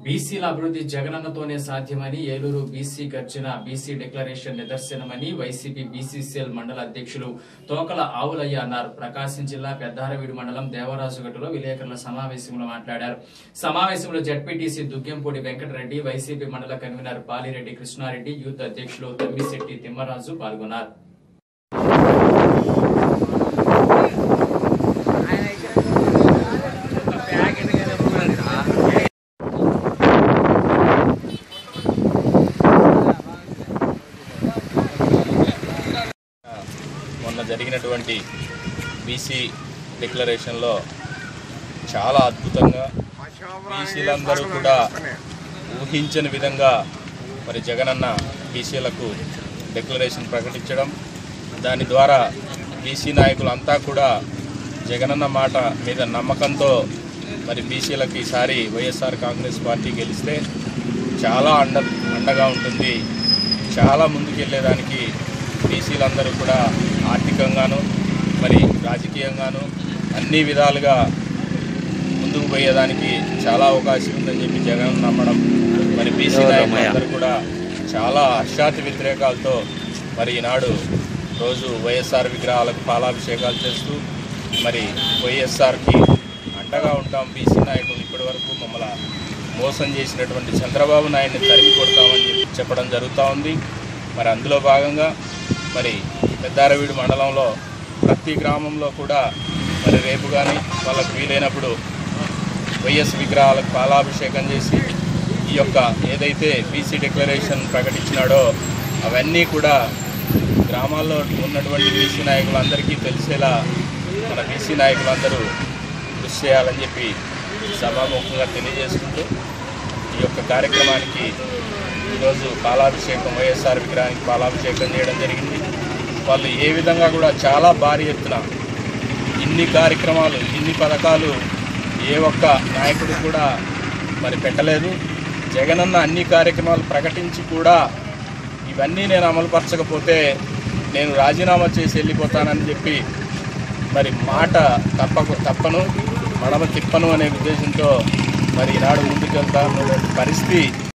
బీసీల అభివృద్ధి జగనన్నతోనే సాధ్యమని ఏలూరు బీసీ గర్జన బీసీ డిక్లరేషన్ నిదర్శనమని వైసీపీ బీసీసీఎల్ మండల అధ్యక్షులు తోకల ఆవులయ్య అన్నారు ప్రకాశం జిల్లా పెద్దారవీడు మండలం దేవరాజుగట్టులో విలేకరుల సమావేశంలో మాట్లాడారు సమావేశంలో జడ్పీటీసీ దుగ్గెంపూడి వెంకటరెడ్డి వైసీపీ మండల కన్వీనర్ బాలిరెడ్డి కృష్ణారెడ్డి యూత్ అధ్యక్షులు తమ్మిశెట్టి తిమ్మరాజు పాల్గొన్నారు మొన్న జరిగినటువంటి బీసీ డిక్లరేషన్లో చాలా అద్భుతంగా బీసీలందరూ కూడా ఊహించని విధంగా మరి జగనన్న బీసీలకు డిక్లరేషన్ ప్రకటించడం దాని ద్వారా బీసీ నాయకులంతా కూడా జగనన్న మాట మీద నమ్మకంతో మరి బీసీలకు ఈసారి వైఎస్ఆర్ కాంగ్రెస్ పార్టీ గెలిస్తే చాలా అండ అండగా ఉంటుంది చాలా ముందుకెళ్ళేదానికి బీసీలందరూ కూడా ఆర్థికంగాను మరి రాజకీయంగాను అన్ని విధాలుగా ముందుకు పోయేదానికి చాలా అవకాశం ఉందని చెప్పి జగన్ నమ్మడం మరి బీసీ నాయకులందరూ కూడా చాలా హర్షాతి వ్యతిరేకాలతో మరి ఈనాడు రోజు వైఎస్ఆర్ విగ్రహాలకు పాలాభిషేకాలు చేస్తూ మరి వైఎస్ఆర్కి అండగా ఉంటాం బీసీ నాయకులు ఇప్పటి వరకు మమ్మల్ని మోసం చేసినటువంటి చంద్రబాబు నాయుడిని తరిమి కొడతామని చెప్పి చెప్పడం జరుగుతూ ఉంది మరి అందులో భాగంగా మరి పెద్దారవీడు మండలంలో ప్రతి గ్రామంలో కూడా మరి రేపు కానీ వాళ్ళకు వీలైనప్పుడు వైఎస్ విగ్రహాలకు పాలాభిషేకం చేసి ఈ యొక్క ఏదైతే బీసీ డిక్లరేషన్ ప్రకటించినాడో అవన్నీ కూడా గ్రామాల్లో ఉన్నటువంటి బీసీ నాయకులందరికీ తెలిసేలా మన బీసీ నాయకులందరూ కృషి చేయాలని చెప్పి సభాముఖంగా తెలియజేసుకుంటూ ఈ యొక్క కార్యక్రమానికి ఈరోజు పాలాభిషేకం వైఎస్ఆర్ విగ్రహానికి పాలాభిషేకం చేయడం జరిగింది వాళ్ళు ఏ విధంగా కూడా చాలా భారీ ఎత్తున ఇన్ని కార్యక్రమాలు ఇన్ని పథకాలు ఏ ఒక్క నాయకుడు కూడా మరి పెట్టలేదు జగనన్న అన్ని కార్యక్రమాలు ప్రకటించి కూడా ఇవన్నీ నేను అమలుపరచకపోతే నేను రాజీనామా చేసి వెళ్ళిపోతానని చెప్పి మరి మాట తప్పకు తప్పను మడమ తిప్పను అనే ఉద్దేశంతో మరి ఈనాడు ముందుకెళ్తా పరిస్థితి